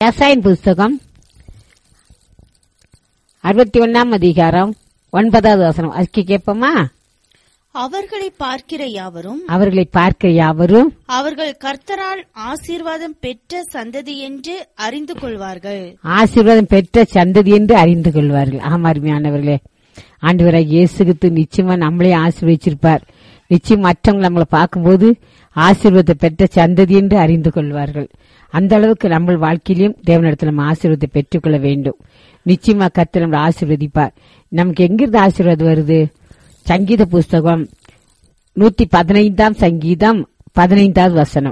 ஏசாயின் புஸ்தகம் அறுபத்தி ஒன்னாம் அதிகாரம் ஒன்பதாவது வசனம் அதுக்கு கேட்போமா அவர்களை பார்க்கிற யாவரும் அவர்களை பார்க்க யாவரும் அவர்கள் கர்த்தரால் ஆசீர்வாதம் பெற்ற சந்ததி என்று அறிந்து கொள்வார்கள் ஆசீர்வாதம் பெற்ற சந்ததி என்று அறிந்து கொள்வார்கள் ஆமா அருமையானவர்களே ஆண்டவராக இயேசுகித்து நிச்சயமா நம்மளே ஆசீர்வதிச்சிருப்பார் நிச்சயம் மற்றவங்க நம்மளை பார்க்கும்போது ஆசீர்வாதத்தை பெற்ற சந்ததி என்று அறிந்து கொள்வார்கள் அந்த அளவுக்கு நம்ம வாழ்க்கையிலும் தேவனிடத்தில் நம்ம ஆசீர்வாதத்தை பெற்றுக்கொள்ள வேண்டும் நிச்சயமா கர்த்தர் நம்மளை ஆசீர்வதிப்பார் நமக்கு எங்கிருந்து ஆசீர்வாதம் வருது சங்கீத புஸ்தகம் நூத்தி பதினைந்தாம் சங்கீதம் பதினைந்தாவது வசனம்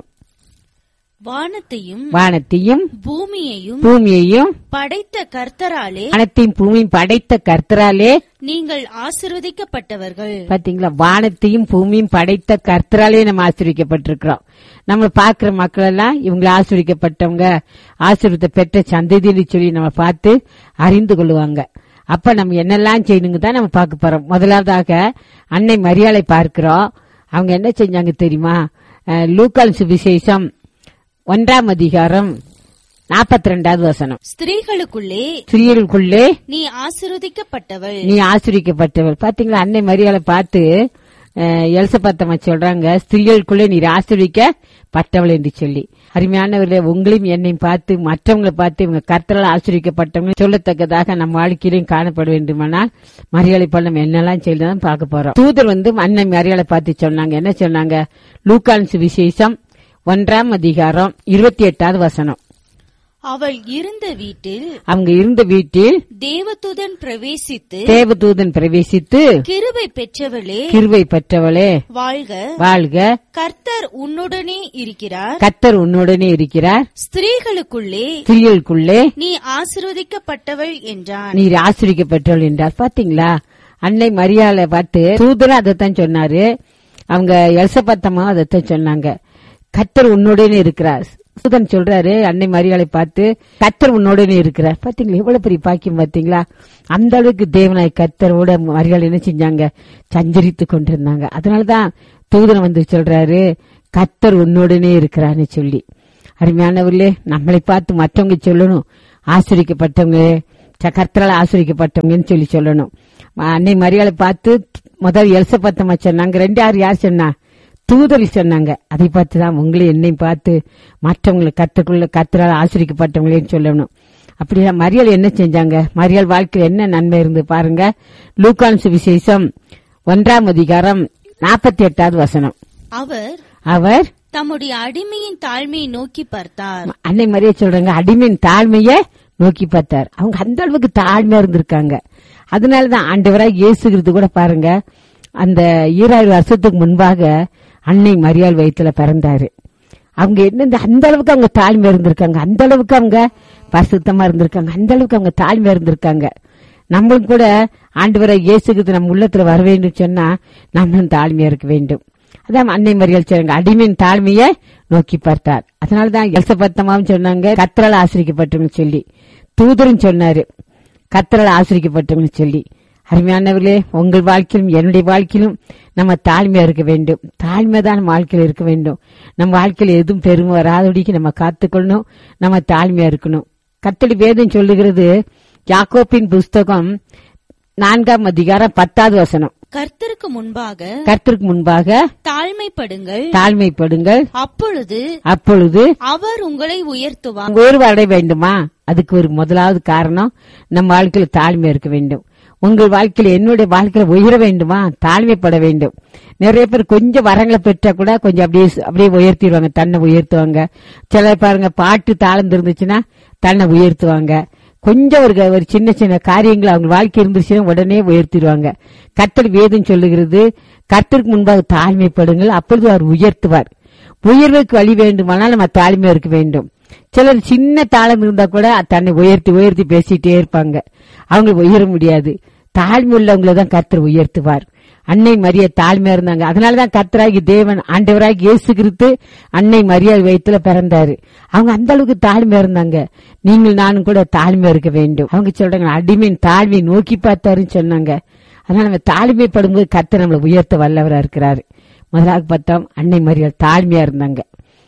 வானத்தையும் வானத்தையும் பூமியையும் பூமியையும் படைத்த கர்த்தராலே வானத்தையும் பூமியும் படைத்த கர்த்தராலே நீங்கள் ஆசீர்வதிக்கப்பட்டவர்கள் பாத்தீங்களா வானத்தையும் பூமியும் படைத்த கர்த்தராலே நம்ம ஆசிரியக்கப்பட்டிருக்கிறோம் நம்ம பாக்குற மக்கள் எல்லாம் இவங்களை ஆசிரியக்கப்பட்டவங்க ஆசீர்வாதத்தை பெற்ற சந்ததின்னு சொல்லி நம்ம பார்த்து அறிந்து கொள்ளுவாங்க அப்ப நம்ம என்னெல்லாம் செய்யணுங்க தான் நம்ம பார்க்க போறோம் முதலாவதாக அன்னை மரியாதை பார்க்கிறோம் அவங்க என்ன செஞ்சாங்க தெரியுமா அஹ், லூக்கால் சுவிசேஷம் ஒன்றாம் அதிகாரம் நாற்பத்தி ரெண்டாவது வசனம் ஸ்திரீகளுக்குள்ளே ஸ்திரீகளுக்குள்ளே நீ ஆசீர்வதிக்கப்பட்டவள் நீ ஆசிரிக்கப்பட்டவள் பாத்தீங்களா அன்னை மரியாதை பார்த்து அஹ், எலிசபெத்தம்மா சொல்றாங்க ஸ்திரீகளுக்குள்ளே நீர் ஆசிரிக்கப்பட்டவள் என்று சொல்லி அருமையானவர்களே உங்களையும் என்னையும் பார்த்து மற்றவங்களை பார்த்து இவங்க கர்த்தரால் ஆசிரிக்கப்பட்டவங்க சொல்லத்தக்கதாக நம்ம வாழ்க்கையிலையும் காணப்பட வேண்டுமானால் மரியாதை போல நம்ம என்னெல்லாம் செய்யலாம் பார்க்க போறோம் தூதர் வந்து அன்னை மரியாதை பார்த்து சொன்னாங்க என்ன சொன்னாங்க லூக்கான் விசேஷம் ஒன்றாம் அதிகாரம் இருபத்தி எட்டாவது வசனம் அவள் இருந்த வீட்டில் அவங்க இருந்த வீட்டில் தேவதூதன் பிரவேசித்து தேவதூதன் பிரவேசித்து கிருபை பெற்றவளே கிருவை பெற்றவளே வாழ்க வாழ்க கர்த்தர் உன்னுடனே இருக்கிறார் கத்தர் உன்னுடனே இருக்கிறார் ஸ்திரீகளுக்குள்ளே ஸ்திரீகளுக்குள்ளே நீ ஆசீர்வதிக்கப்பட்டவள் என்றான் நீர் ஆசிரிக்கப்பட்டவள் என்றார் பாத்தீங்களா அன்னை மரியாதை பார்த்து தூதரும் அதைத்தான் சொன்னாரு அவங்க எல்சபத்தம்மா அதைத்தான் சொன்னாங்க கத்தர் உன்னுடனே இருக்கிறார் தூதன் சொல்றாரு அன்னை மரியாதை பார்த்து கத்தர் உன்னோடனே இருக்கிறார் பாத்தீங்களா எவ்வளவு பெரிய பாக்கியம் பாத்தீங்களா அந்த அளவுக்கு தேவனாய் கத்தரோட மரியாதை என்ன செஞ்சாங்க சஞ்சரித்து கொண்டிருந்தாங்க அதனாலதான் தூதன் வந்து சொல்றாரு கத்தர் உன்னோடனே இருக்கிறான்னு சொல்லி அருமையானவர்களே நம்மளை பார்த்து மற்றவங்க சொல்லணும் ஆசிரிக்கப்பட்டவங்க கர்த்தரால் ஆசிரிக்கப்பட்டவங்கன்னு சொல்லி சொல்லணும் அன்னை மரியாதை பார்த்து முதல் எல்சபத்தம்மா சொன்னாங்க ரெண்டு யார் யார் சொன்னா தூதரி சொன்னாங்க அதை பார்த்து தான் உங்களை என்னையும் பார்த்து மற்றவங்களை கத்துக்குள்ள கத்தரால் ஆசிரிக்கப்பட்டவங்களேன்னு சொல்லணும் அப்படியா மரியாள் என்ன செஞ்சாங்க மரியாள் வாழ்க்கையில் என்ன நன்மை இருந்து பாருங்க லூக்கான் சுவிசேஷம் ஒன்றாம் அதிகாரம் நாற்பத்தி எட்டாவது வசனம் அவர் அவர் தம்முடைய அடிமையின் தாழ்மையை நோக்கி பார்த்தார் அன்னை மரியா சொல்றாங்க அடிமையின் தாழ்மைய நோக்கி பார்த்தார் அவங்க அந்த அளவுக்கு தாழ்மையா இருந்திருக்காங்க அதனாலதான் ஆண்டவராக இயேசுகிறது கூட பாருங்க அந்த ஈராயிரம் வருஷத்துக்கு முன்பாக அன்னை மரியாள் வயித்துல பிறந்தாரு அவங்க என்ன அந்த அளவுக்கு அவங்க தாழ்மையா இருந்திருக்காங்க அந்த அளவுக்கு அவங்க பரிசுத்தமா இருந்திருக்காங்க அந்த அளவுக்கு அவங்க தாழ்மையா இருந்திருக்காங்க நம்மளும் கூட ஆண்டவரை இயேசுகிறது நம்ம உள்ளத்துல வர வேண்டும் சொன்னா நம்மளும் தாழ்மையா இருக்க வேண்டும் அதான் அன்னை மறியல் சொல்றாங்க அடிமையின் தாழ்மையை நோக்கி பார்த்தார் அதனாலதான் எல்சபத்தமாவும் சொன்னாங்க கத்தரால் ஆசிரிக்கப்பட்டவங்க சொல்லி தூதரும் சொன்னாரு கத்தரால் ஆசிரிக்கப்பட்டவங்க சொல்லி அருமையானவர்களே உங்கள் வாழ்க்கையிலும் என்னுடைய வாழ்க்கையிலும் நம்ம தாழ்மையா இருக்க வேண்டும் தாழ்மை தான் நம்ம வாழ்க்கையில் இருக்க வேண்டும் நம்ம வாழ்க்கையில் எதுவும் பெருமை வராதபடிக்கு நம்ம காத்துக்கொள்ளணும் நம்ம தாழ்மையா இருக்கணும் கத்தடி வேதம் சொல்லுகிறது யாக்கோப்பின் புஸ்தகம் நான்காம் அதிகாரம் பத்தாவது வசனம் கர்த்தருக்கு முன்பாக கர்த்தருக்கு முன்பாக தாழ்மைப்படுங்கள் தாழ்மைப்படுங்கள் அப்பொழுது அப்பொழுது அவர் உங்களை உயர்த்துவார் உங்க உயர்வு அடைய வேண்டுமா அதுக்கு ஒரு முதலாவது காரணம் நம்ம வாழ்க்கையில தாழ்மை இருக்க வேண்டும் உங்கள் வாழ்க்கையில என்னுடைய வாழ்க்கையில உயர வேண்டுமா தாழ்மைப்பட வேண்டும் நிறைய பேர் கொஞ்சம் வரங்களை பெற்றா கூட கொஞ்சம் அப்படியே அப்படியே உயர்த்திடுவாங்க தன்னை உயர்த்துவாங்க சிலர் பாருங்க பாட்டு தாழ்ந்து இருந்துச்சுன்னா தன்னை உயர்த்துவாங்க கொஞ்சம் ஒரு ஒரு சின்ன சின்ன காரியங்கள் அவங்க வாழ்க்கை இருந்துச்சுன்னா உடனே உயர்த்திடுவாங்க கர்த்தர் வேதம் சொல்லுகிறது கர்த்தருக்கு முன்பாக தாழ்மைப்படுங்கள் அப்பொழுது அவர் உயர்த்துவார் உயர்வுக்கு வழி வேண்டுமானால் நம்ம தாழ்மையா இருக்க வேண்டும் சிலர் சின்ன தாளம் இருந்தா கூட தன்னை உயர்த்தி உயர்த்தி பேசிட்டே இருப்பாங்க அவங்க உயர முடியாது தாழ்மை உள்ளவங்களை தான் கர்த்தர் உயர்த்துவார் அன்னை மரிய தாழ்மையா இருந்தாங்க அதனாலதான் கர்த்தராகி தேவன் ஆண்டவராகி இயேசு கிறிஸ்து அன்னை மரியாதை வயிற்றுல பிறந்தாரு அவங்க அந்த அளவுக்கு தாழ்மையா இருந்தாங்க நீங்கள் நானும் கூட தாழ்மையா இருக்க வேண்டும் அவங்க சொல்றாங்க அடிமையின் தாழ்மை நோக்கி பார்த்தாருன்னு சொன்னாங்க அதனால நம்ம தாழ்மைப்படும்போது கர்த்தர் நம்மளை உயர்த்த வல்லவரா இருக்கிறாரு முதலாக பார்த்தோம் அன்னை மரியாதை தாழ்மையா இருந்தாங்க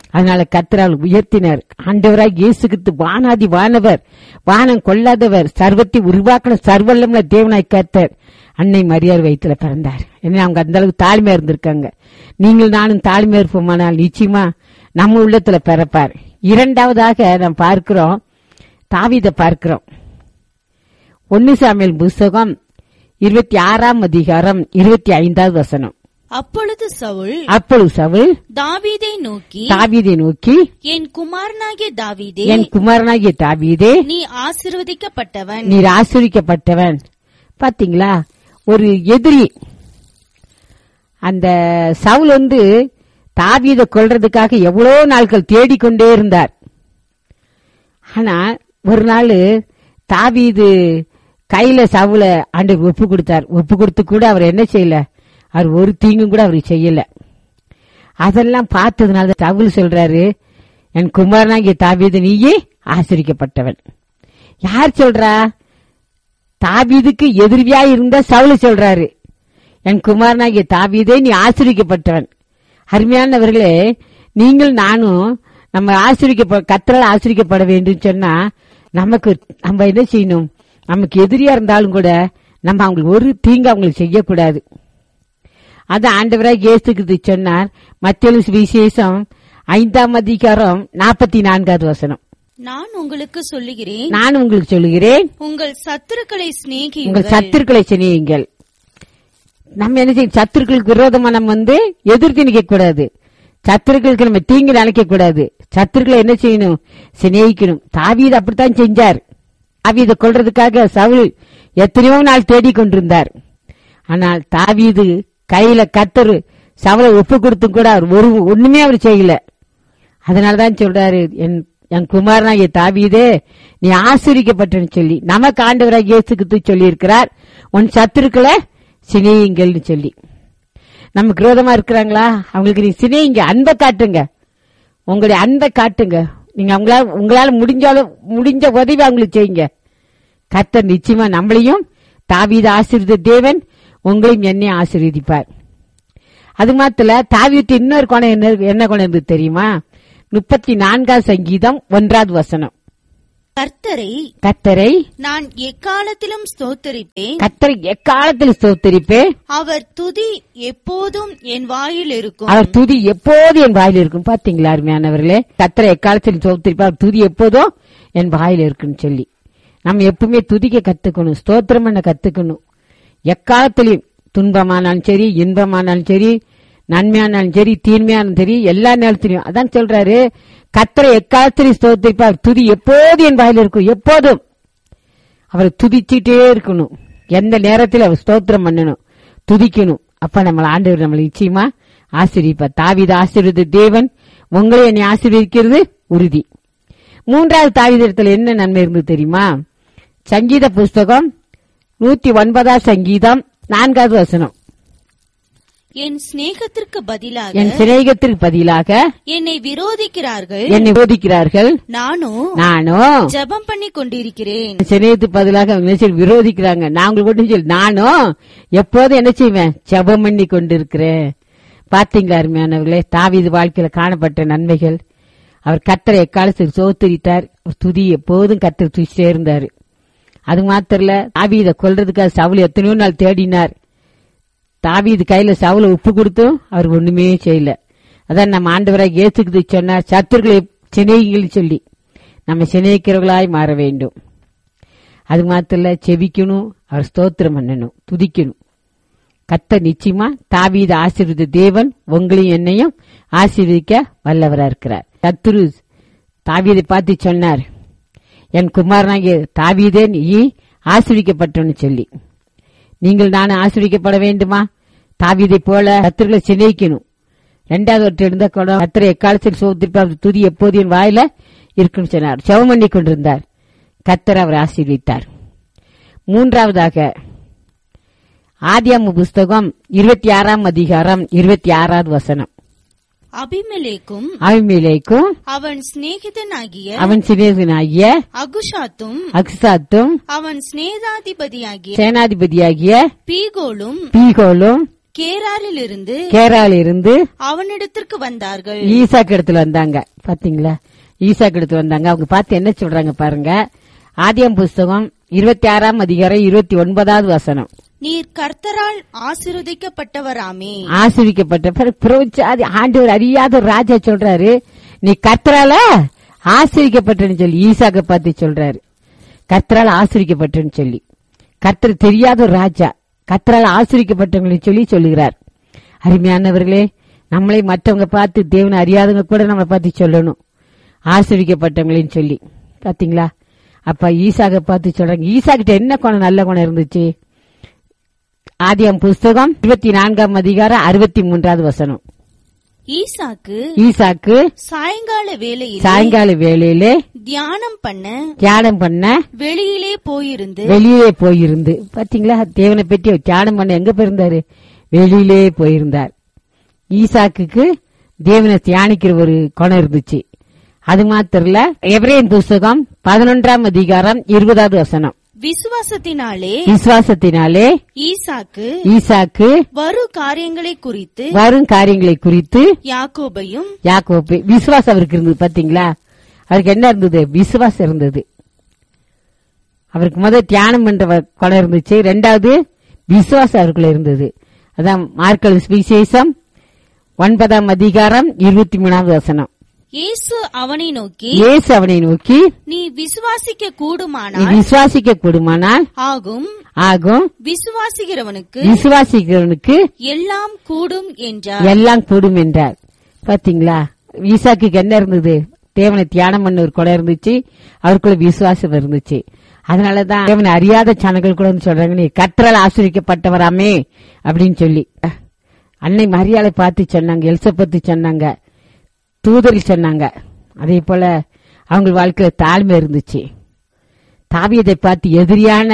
அதனால கத்திரால் உயர்த்தினர் ஆண்டவராய் இயேசு கிறிஸ்து வானாதி வானவர் வானம் கொள்ளாதவர் சர்வத்தை உருவாக்கின சர்வல்லம்ல தேவனாய் கர்த்தர் அன்னை மரியாதை வயிற்றுல பிறந்தார் ஏன்னா அவங்க அந்த அளவுக்கு தாழ்மையா இருந்திருக்காங்க நீங்கள் நானும் தாழ்மையா இருப்போமானால் நிச்சயமா நம்ம உள்ளத்துல பிறப்பார் இரண்டாவதாக நாம் பார்க்கிறோம் தாவீதை பார்க்கிறோம் ஒன்னு சாமியல் புஸ்தகம் இருபத்தி ஆறாம் அதிகாரம் இருபத்தி ஐந்தாவது வசனம் அப்பொழுது சவுல் அப்பொழுது சவுல் தாவீதை நோக்கி தாவீதை நோக்கி என் குமாரனாகிய தாவீதே என் குமாரனாகிய தாவீதே நீ ஆசிர்வதிக்கப்பட்டவன் நீர் ஆசிரிக்கப்பட்டவன் பாத்தீங்களா ஒரு எதிரி அந்த சவுல் வந்து தாவீதை கொல்றதுக்காக எவ்வளவு நாட்கள் தேடிக்கொண்டே இருந்தார் ஆனா ஒரு நாள் தாவீது கையில சவுல ஆண்டு ஒப்பு கொடுத்தார் ஒப்பு கொடுத்து கூட அவர் என்ன செய்யல அவர் ஒரு தீங்கும் கூட அவர் செய்யல அதெல்லாம் பார்த்ததுனால சவுல் சொல்றாரு என் குமாரனாகிய தாவீது நீயே ஆசிரிக்கப்பட்டவன் யார் சொல்றா தாவீதுக்கு எதிரியா இருந்த சவுல சொல்றாரு என் குமாரனாகிய தாவீதே நீ ஆசிரிக்கப்பட்டவன் அருமையானவர்களே நீங்கள் நானும் நம்ம ஆசிரிக்க கத்தரால் ஆசிரிக்கப்பட வேண்டும் சொன்னா நமக்கு நம்ம என்ன செய்யணும் நமக்கு எதிரியா இருந்தாலும் கூட நம்ம அவங்களுக்கு ஒரு தீங்கு அவங்களுக்கு செய்யக்கூடாது அது ஆண்டவராக இயேசுக்கு சொன்னார் மத்திய விசேஷம் ஐந்தாம் அதிகாரம் நாற்பத்தி நான்காவது வசனம் நான் உங்களுக்கு சொல்லுகிறேன் நான் உங்களுக்கு சொல்லுகிறேன் உங்கள் சத்துருக்களை உங்கள் சிநேகியுங்கள் சத்துருக்களை சினியுங்கள் நம்ம என்ன செய்யும் சத்துருக்களுக்கு விரோதமா நம்ம வந்து எதிர்த்து நிக்க கூடாது சத்துருக்களுக்கு நம்ம தீங்கு நினைக்க கூடாது சத்துருக்களை என்ன செய்யணும் சிநேகிக்கணும் தாவீது அப்படித்தான் செஞ்சார் தாவீதை கொல்றதுக்காக சவுல் எத்தனையோ நாள் தேடிக் கொண்டிருந்தார் ஆனால் தாவீது கையில கத்தரு சவலை ஒப்பு கொடுத்தும் கூட அவர் ஒரு ஒண்ணுமே அவர் செய்யல அதனாலதான் சொல்றாரு என் என் குமாரனாகிய தாவீதே நீ ஆசிரிக்கப்பட்டன்னு சொல்லி நமக்கு ஆண்டவராக இயேசுக்கு சொல்லி இருக்கிறார் உன் சத்துருக்களை சிநேகிங்கள்னு சொல்லி நமக்கு விரோதமா இருக்கிறாங்களா அவங்களுக்கு நீ சிநேகிங்க அன்பை காட்டுங்க உங்களுடைய அன்பை காட்டுங்க நீங்க அவங்களால உங்களால முடிஞ்சாலும் முடிஞ்ச உதவி அவங்களுக்கு செய்யுங்க கர்த்தர் நிச்சயமா நம்மளையும் தாவீத ஆசீர்வதித்த தேவன் உங்களையும் என்னையும் ஆசீர்வதிப்பார் அது மாத்திர தாவீட்டு இன்னொரு குணம் என்ன என்ன குணம் இருந்தது தெரியுமா முப்பத்தி நான்காம் சங்கீதம் ஒன்றாவது வசனம் கர்த்தரை கத்தரை நான் எக்காலத்திலும் ஸ்தோத்தரிப்பேன் கத்தரை எக்காலத்தில் ஸ்தோத்தரிப்பேன் அவர் துதி எப்போதும் என் வாயில் இருக்கும் அவர் துதி எப்போது என் வாயில் இருக்கும் பாத்தீங்களா அருமையானவர்களே கத்தரை எக்காலத்தில் ஸ்தோத்தரிப்பார் அவர் துதி எப்போதும் என் வாயில் இருக்குன்னு சொல்லி நம்ம எப்பவுமே துதிக்க கத்துக்கணும் ஸ்தோத்திரம் பண்ண கத்துக்கணும் எக்காலத்திலையும் துன்பமானாலும் சரி இன்பமானாலும் சரி நன்மையானாலும் சரி தீன்மையானாலும் சரி எல்லா நேரத்திலையும் அதான் சொல்றாரு கத்தரை எக்காலத்திலையும் ஸ்தோத்திரிப்பார் துதி எப்போது என் வாயில் இருக்கும் எப்போதும் அவரை துதிச்சுட்டே இருக்கணும் எந்த நேரத்தில் அவர் ஸ்தோத்திரம் பண்ணணும் துதிக்கணும் அப்ப நம்மள ஆண்டவர் நம்மளை நிச்சயமா ஆசீர்வதிப்பார் தாவீது ஆசீர்வதி தேவன் உங்களை என்னை ஆசீர்வதிக்கிறது உறுதி மூன்றாவது தாவீதத்தில் என்ன நன்மை இருந்தது தெரியுமா சங்கீத புஸ்தகம் நூத்தி ஒன்பதாம் சங்கீதம் நான்காவது வசனம் என் சிநேகத்திற்கு பதிலாக என் சிநேகத்திற்கு பதிலாக என்னை விரோதிக்கிறார்கள் என்னை போதிக்கிறார்கள் நானும் நானும் ஜெபம் பண்ணி கொண்டிருக்கிறேன் சிநேகத்துக்கு பதிலாக அவங்க என்ன செய்ய விரோதிக்கிறாங்க நான் உங்களுக்கு ஒன்றும் சொல்லி நானும் எப்போதும் என்ன செய்வேன் ஜெபம் பண்ணி கொண்டிருக்கிறேன் பாத்தீங்களா அருமையானவர்களே தாவீது வாழ்க்கையில காணப்பட்ட நன்மைகள் அவர் கத்தரை எக்காலத்துக்கு சோத்தரித்தார் துதி எப்போதும் கத்தரை துதிச்சிட்டே இருந்தாரு அது மாத்திரல தாவீதை கொல்றதுக்காக சவுல் எத்தனையோ நாள் தேடினார் தாவீது கையில சவுல உப்பு கொடுத்தும் அவர் ஒண்ணுமே செய்யல அதான் நம்ம ஆண்டவராக இயேசுக்கு சொன்னார் சத்துருக்களை சிநேகிகள் சொல்லி நம்ம சிநேகிக்கிறவர்களாய் மாற வேண்டும் அது மாத்திரல செவிக்கணும் அவர் ஸ்தோத்திரம் பண்ணணும் துதிக்கணும் கத்த நிச்சயமா தாவீத ஆசீர்வதி தேவன் உங்களையும் என்னையும் ஆசீர்வதிக்க வல்லவரா இருக்கிறார் சத்துரு தாவீதை பார்த்து சொன்னார் என் குமாரனாகிய தாவீதே நீ ஆசீர்விக்கப்பட்டவன்னு சொல்லி நீங்கள் நானும் ஆசீர்விக்கப்பட வேண்டுமா தாவீதை போல கத்திரிகளை சிநேகிக்கணும் ரெண்டாவது ஒருத்தர் இருந்த கூட கத்திரை எக்காலத்தில் சோத்திருப்பார் துதி எப்போது என் வாயில இருக்குன்னு சொன்னார் செவம் பண்ணி கொண்டிருந்தார் கத்தர் அவர் ஆசீர்வித்தார் மூன்றாவதாக ஆதியாம புஸ்தகம் இருபத்தி ஆறாம் அதிகாரம் இருபத்தி ஆறாவது வசனம் அபிமெலேக்கும் அவிமேலேக்கும் அவன் சிநேகிதனாகிய அவன் சிநேகனாகிய அகுஷாத்தும் அக்சாத்தும் அவன் சிநேகாதிபதியாகிய சேனாதிபதியாகிய பீகோலும் பீகோலும் கேராரில் இருந்து கேரால இருந்து அவனிடத்திற்கு வந்தார்கள் ஈசாக்கு இடத்துல வந்தாங்க பாத்தீங்களா ஈசாக்கு இடத்துல வந்தாங்க அவங்க பார்த்து என்ன சொல்றாங்க பாருங்க ஆதியம் புஸ்தகம் இருபத்தி ஆறாம் அதிகாரம் இருபத்தி ஒன்பதாவது வசனம் நீர் கர்த்தரால் ஆசீர்வதிக்கப்பட்டவராமே ஆசிரிக்கப்பட்ட பிறகு பிரபுச்சாதி ஆண்டவர் அறியாத ஒரு ராஜா சொல்றாரு நீ கர்த்தரால ஆசிரிக்கப்பட்டன்னு சொல்லி ஈசாக்க பார்த்து சொல்றாரு கர்த்தரால ஆசிரிக்கப்பட்டன்னு சொல்லி கர்த்தர் தெரியாத ஒரு ராஜா கர்த்தரால ஆசிரிக்கப்பட்டவங்களை சொல்லி சொல்லுகிறார் அருமையானவர்களே நம்மளை மற்றவங்க பார்த்து தேவனை அறியாதவங்க கூட நம்மளை பார்த்து சொல்லணும் ஆசிரிக்கப்பட்டவங்களையும் சொல்லி பாத்தீங்களா அப்ப ஈசாக பார்த்து சொல்றாங்க ஈசாக்கிட்ட என்ன குணம் நல்ல குணம் இருந்துச்சு ஆதியம் புஸ்தகம் இருபத்தி நான்காம் அதிகாரம் அறுபத்தி மூன்றாவது வசனம் ஈசாக்கு ஈசாக்கு சாயங்கால வேளையில் சாயங்கால வேளையிலே தியானம் பண்ண தியானம் பண்ண வெளியிலே போயிருந்து வெளியே போயிருந்து பாத்தீங்களா தேவனை பற்றி அவர் தியானம் பண்ண எங்க போயிருந்தாரு வெளியிலே போயிருந்தார் ஈசாக்குக்கு தேவனை தியானிக்கிற ஒரு குணம் இருந்துச்சு அது மாத்திரம் இல்ல எவரேன் புஸ்தகம் பதினொன்றாம் அதிகாரம் இருபதாவது வசனம் விசுவாசத்தினாலே விசுவாசத்தினாலே ஈசாக்கு ஈசாக்கு வரு காரியங்களை குறித்து வரும் காரியங்களை குறித்து யாக்கோபையும் யாக்கோப்பு விசுவாசம் அவருக்கு இருந்தது பாத்தீங்களா அவருக்கு என்ன இருந்தது விசுவாசம் இருந்தது அவருக்கு முதல் தியானம் பண்ற வ- குணம் இருந்துச்சு ரெண்டாவது விசுவாசம் அவருக்குள்ள இருந்தது அதான் மார்க்கல் விசேஷம் ஒன்பதாம் அதிகாரம் இருபத்தி மூணாவது வசனம் இயேசு அவனை நோக்கி இயேசு அவனை நோக்கி நீ விசுவாசிக்க நீ கூடுமானால் விசுவாசிக்க கூடுமானால் ஆகும் ஆகும் விசுவாசிக்கிறவனுக்கு விசுவாசிக்கிறவனுக்கு எல்லாம் கூடும் என்றார் எல்லாம் கூடும் என்றார் பாத்தீங்களா ஈசாக்குக்கு என்ன இருந்தது தேவனை தியானம் பண்ண ஒரு குடம் இருந்துச்சு அவருக்குள்ள விசுவாசம் இருந்துச்சு அதனாலதான் தேவனை அறியாத சனங்கள் கூட வந்து சொல்றாங்க நீ கற்றால் ஆசிரிக்கப்பட்டவராமே அப்படின்னு சொல்லி அன்னை மரியாதை பார்த்து சொன்னாங்க எலிசபத்து சொன்னாங்க தூதரி சொன்னாங்க அதே போல அவங்க வாழ்க்கையில தாழ்மை இருந்துச்சு தாவியதை பார்த்து எதிரியான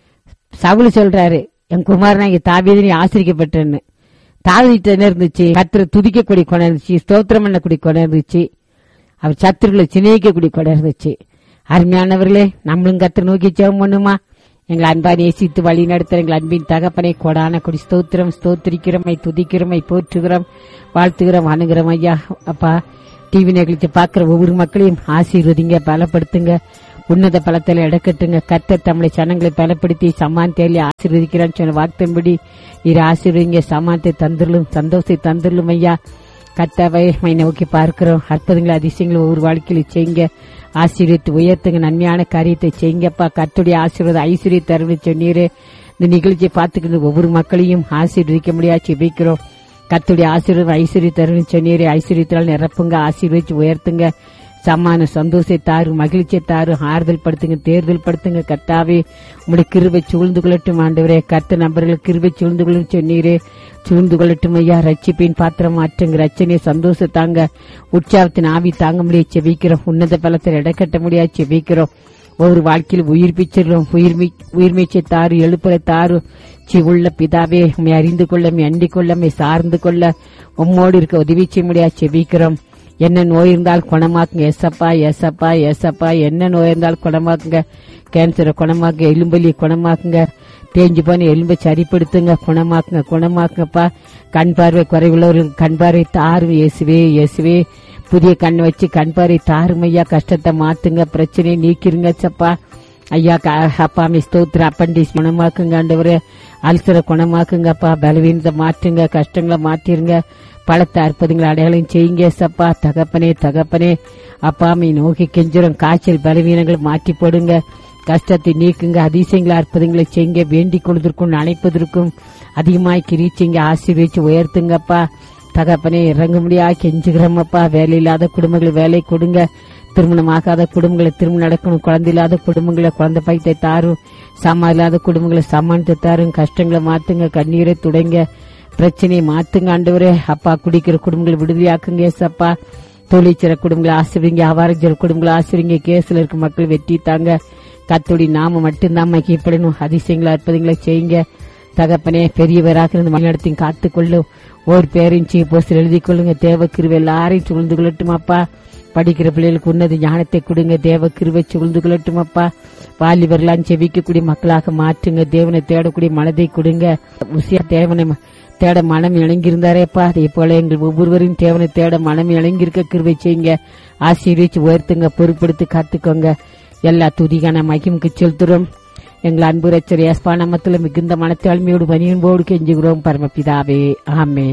சவுல் சொல்றாரு என் குமாரனாங்க தாவியதை ஆசிரிக்கப்பட்டேன்னு தாவிட்டு என்ன இருந்துச்சு கத்திர துதிக்கக்கூடிய குணம் இருந்துச்சு ஸ்தோத்திரம் பண்ணக்கூடிய குணம் இருந்துச்சு அவர் சத்துருக்களை சிநேகிக்கக்கூடிய குணம் இருந்துச்சு அருமையானவர்களே நம்மளும் கத்திர நோக்கி ஜெபம் பண்ணுமா எங்களை அன்பா நேசித்து வழி நடத்துற எங்கள் அன்பின் தகப்பனை கொடான கொடி ஸ்தோத்திரம் ஸ்தோத்திரிக்கிறோமை துதிக்கிறோமை போற்றுகிறோம் வாழ்த்துகிறோம் அணுகிறோம் ஐயா அப்பா டிவி நிகழ்ச்சி பார்க்கிற ஒவ்வொரு மக்களையும் ஆசீர்வதிங்க பலப்படுத்துங்க உன்னத பலத்தில் இடக்கட்டுங்க கத்த தமிழை சனங்களை பலப்படுத்தி சமாந்தேலி ஆசீர்வதிக்கிறான்னு சொன்ன வாக்தம்படி இரு ஆசீர்வதிங்க சமானத்தை தந்துடலும் சந்தோஷத்தை தந்துடலும் ஐயா கத்தாவை மை நோக்கி பார்க்கிறோம் அற்புதங்களை அதிசயங்களை ஒவ்வொரு வாழ்க்கையில செய்யுங்க ஆசீர்வித்து உயர்த்துங்க நன்மையான காரியத்தை செய்யுங்கப்பா கத்துடைய ஆசீர்வாத ஐஸ்வர்ய தருணை சொன்னீரே இந்த நிகழ்ச்சியை பார்த்துக்கிட்டு ஒவ்வொரு மக்களையும் ஆசீர்வதிக்க முடியாது ஜெபிக்கிறோம் கத்துடைய ஆசீர்வாதம் ஐஸ்வர்ய தருணை சொன்னீரே ஐஸ்வர்யத்தால் நிரப்புங்க ஆசீர்வதிச்சு உயர்த்துங்க சமான சந்தோஷத்தை தாரு மகிழ்ச்சியை தாரு ஆறுதல் படுத்துங்க தேர்தல் படுத்துங்க கர்த்தாவே உங்களுடைய கிருபை சூழ்ந்து கொள்ளட்டும் ஆண்டவரே கர்த்த நபர்களுக்கு கிருபை சூழ்ந்து கொள்ளும் சொன்னீரே சூழ்ந்து கொள்ளட்டும் ஐயா ரட்சிப்பின் பாத்திரம் மாற்றுங்க ரச்சனையை சந்தோஷத்தாங்க உற்சாகத்தின் ஆவி தாங்க முடியாது செபிக்கிறோம் உன்னத பலத்தில் இடக்கட்ட முடியாது செபிக்கிறோம் ஒவ்வொரு வாழ்க்கையில் உயிர் பிச்சிடுறோம் உயிர்மி உயிர்மீச்சை தாரு எழுப்புற தாரு சி உள்ள பிதாவே உண்மை அறிந்து கொள்ள உம்மை அண்டிக் கொள்ள உம்மை சார்ந்து கொள்ள உம்மோடு இருக்க உதவி செய்ய முடியாது செபிக்கிறோம் என்ன நோய் இருந்தால் குணமாக்குங்க எசப்பா எசப்பா எசப்பா என்ன நோய் இருந்தால் குணமாக்குங்க கேன்சரை குணமாக்குங்க எலும்பலி குணமாக்குங்க தேஞ்சு போன எலும்பை சரிப்படுத்துங்க குணமாக்குங்க குணமாக்குங்கப்பா கண் பார்வை குறைவுள்ளவர்களுக்கு கண் பார்வை தாரும் இயேசுவே இயேசுவே புதிய கண் வச்சு கண் பார்வை தாரும் ஐயா கஷ்டத்தை மாத்துங்க பிரச்சனையை நீக்கிருங்க சப்பா ஐயா க- அப்பா மீ ஸ்தோத்திர அப்பண்டிஸ் குணமாக்குங்க ஆண்டவரே அல்சரை குணமாக்குங்கப்பா பலவீனத்தை மாற்றுங்க கஷ்டங்களை மாத்திருங்க பழத்தை அற்புதங்களை அடையாளம் செய்யுங்க சப்பா தகப்பனே தகப்பனே அப்பா மீ நோக்கி கெஞ்சுறோம் காய்ச்சல் பலவீனங்களை மாற்றி போடுங்க கஷ்டத்தை நீக்குங்க அதிசயங்களை அற்புதங்களை செய்யுங்க வேண்டிக் கொள்வதற்கும் அணைப்பதற்கும் அதிகமாய் கிரீச்சிங்க ஆசீர்வதிச்சு உயர்த்துங்கப்பா தகப்பனே இறங்க முடியா கெஞ்சுகிறோமப்பா வேலை இல்லாத குடும்பங்களை வேலை கொடுங்க திருமணமாகாத குடும்பங்களை திருமணம் நடக்கணும் குழந்தை இல்லாத குடும்பங்களை குழந்தை பைத்தை தாரும் சமா இல்லாத குடும்பங்களை சமாளித்து தாரும் கஷ்டங்களை மாத்துங்க கண்ணீரை துடைங்க பிரச்சனையை மாத்துங்க ஆண்டவரே அப்பா குடிக்கிற குடும்பங்களை விடுதலையாக்குங்க ஏசப்பா தொழிற்சிற குடும்பங்களை ஆசிரியங்க அவாரஞ்சர குடும்பங்களை ஆசிரியங்க கேஸ்ல இருக்க மக்கள் வெற்றி தாங்க கத்தோடி நாம மட்டும்தான் மகிப்படணும் அதிசயங்களை அற்புதங்களை செய்யுங்க தகப்பனே பெரியவராக இருந்து வழிநடத்தி காத்துக்கொள்ளும் ஒரு பேரின் போஸ்டர் எழுதி கொள்ளுங்க தேவ கிருவை எல்லாரையும் சூழ்ந்து கொள்ளட்டும் அப்பா படிக்கிற பிள்ளைகளுக்கு உன்னத ஞானத்தை கொடுங்க தேவ கிருவை சூழ்ந்து கொள்ளட்டும் அப்பா வாலிபர்லாம் செவிக்கக்கூடிய மக்களாக மாற்றுங்க தேவனை தேடக்கூடிய மனதை கொடுங்க உசியா தேவனை ம- தேட மனம் இணங்கியிருந்தாரேப்பா அதே போல எங்கள் ஒவ்வொருவரையும் தேவனை தேட மனம் இணங்கியிருக்க கிருவை செய்யுங்க ஆசீர்வச்சு உயர்த்துங்க பொறுப்படுத்தி காத்துக்கோங்க எல்லா துதிகான மகிமுக்கு செலுத்துறோம் எங்கள் அன்பு ரச்சர் ஏஸ்பா நமத்துல மிகுந்த மனத்தாழ்மையோடு பணியன்போடு கெஞ்சுகிறோம் பரமபிதாவே ஆமே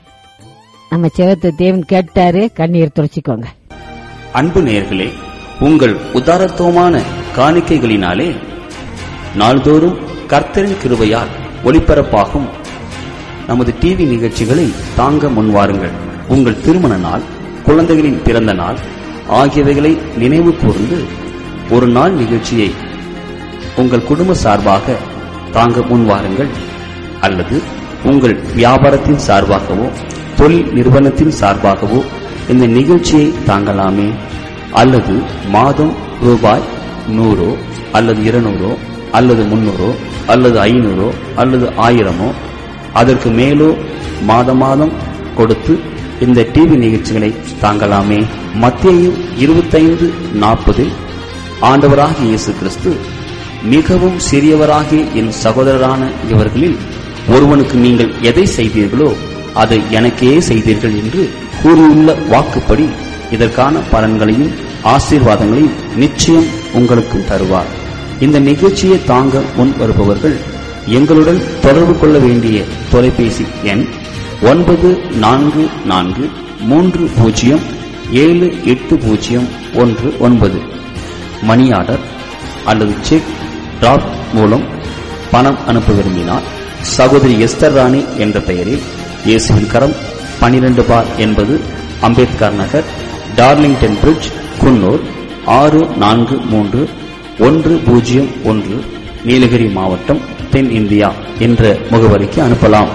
நம்ம செவத்தை தேவன் கேட்டாரு கண்ணீர் துடைச்சிக்கோங்க அன்பு நேயர்களே உங்கள் உதாரத்துவமான காணிக்கைகளினாலே நாள்தோறும் கர்த்தரின் கிருபையால் ஒளிபரப்பாகும் நமது டிவி நிகழ்ச்சிகளை தாங்க முன்வாருங்கள் உங்கள் திருமண நாள் குழந்தைகளின் பிறந்த நாள் ஆகியவைகளை நினைவு கூர்ந்து ஒரு நாள் நிகழ்ச்சியை உங்கள் குடும்ப சார்பாக தாங்க முன்வாருங்கள் அல்லது உங்கள் வியாபாரத்தின் சார்பாகவோ தொழில் நிறுவனத்தின் சார்பாகவோ இந்த நிகழ்ச்சியை தாங்கலாமே அல்லது மாதம் ரூபாய் நூறோ அல்லது இருநூறோ அல்லது முன்னூறோ அல்லது ஐநூறோ அல்லது ஆயிரமோ அதற்கு மேலோ மாத மாதம் கொடுத்து இந்த டிவி நிகழ்ச்சிகளை தாங்கலாமே மத்திய இருபத்தைந்து நாற்பதில் ஆண்டவராகிய இயேசு கிறிஸ்து மிகவும் சிறியவராகிய என் சகோதரரான இவர்களில் ஒருவனுக்கு நீங்கள் எதை செய்தீர்களோ அதை எனக்கே செய்தீர்கள் என்று கூறியுள்ள வாக்குப்படி இதற்கான பலன்களையும் ஆசீர்வாதங்களையும் நிச்சயம் உங்களுக்கும் தருவார் இந்த நிகழ்ச்சியை தாங்க முன் வருபவர்கள் எங்களுடன் தொடர்பு கொள்ள வேண்டிய தொலைபேசி எண் ஒன்பது நான்கு நான்கு மூன்று பூஜ்ஜியம் ஏழு எட்டு பூஜ்ஜியம் ஒன்று ஒன்பது மணி ஆர்டர் அல்லது செக் டிராப் மூலம் பணம் அனுப்ப விரும்பினால் சகோதரி எஸ்தர் ராணி என்ற பெயரில் இயேசுவின் கரம் பனிரெண்டு பார் என்பது அம்பேத்கர் நகர் டார்லிங்டன் பிரிட்ஜ் குன்னூர் ஆறு நான்கு மூன்று ஒன்று பூஜ்ஜியம் ஒன்று நீலகிரி மாவட்டம் தென் இந்தியா என்ற முகவரிக்கு அனுப்பலாம்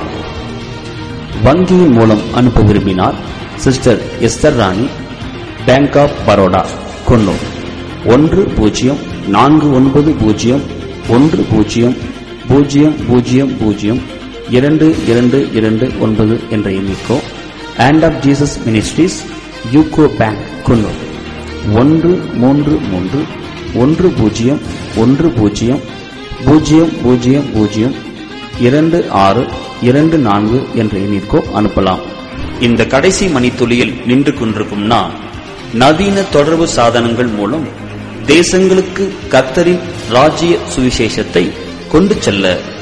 வங்கியின் மூலம் அனுப்ப விரும்பினால் sister Esther Rani bank of Baroda Coonoor ஒன்று பூஜ்ஜியம் நான்கு ஒன்பது பூஜ்ஜியம் ஒன்று பூஜ்ஜியம் பூஜ்ஜியம் பூஜ்ஜியம் பூஜ்ஜியம் இரண்டு இரண்டு இரண்டு ஒன்பது என்ற எண்ணிக்கோ and of Jesus ministries UCO bank Coonoor ஒன்று மூன்று மூன்று ஒன்று பூஜ்ஜியம் ஒன்று பூஜ்ஜியம் பூஜ்ஜியம் பூஜ்ஜியம் பூஜ்ஜியம் இரண்டு ஆறு இரண்டு நான்கு என்ற எண்ணிற்கோ அனுப்பலாம் இந்த கடைசி மணித்துளியில் நின்று கொண்டிருக்கும் நான் நவீன தொடர்பு சாதனங்கள் மூலம் தேசங்களுக்கு கத்தரின் ராஜ்ய சுவிசேஷத்தை கொண்டு செல்ல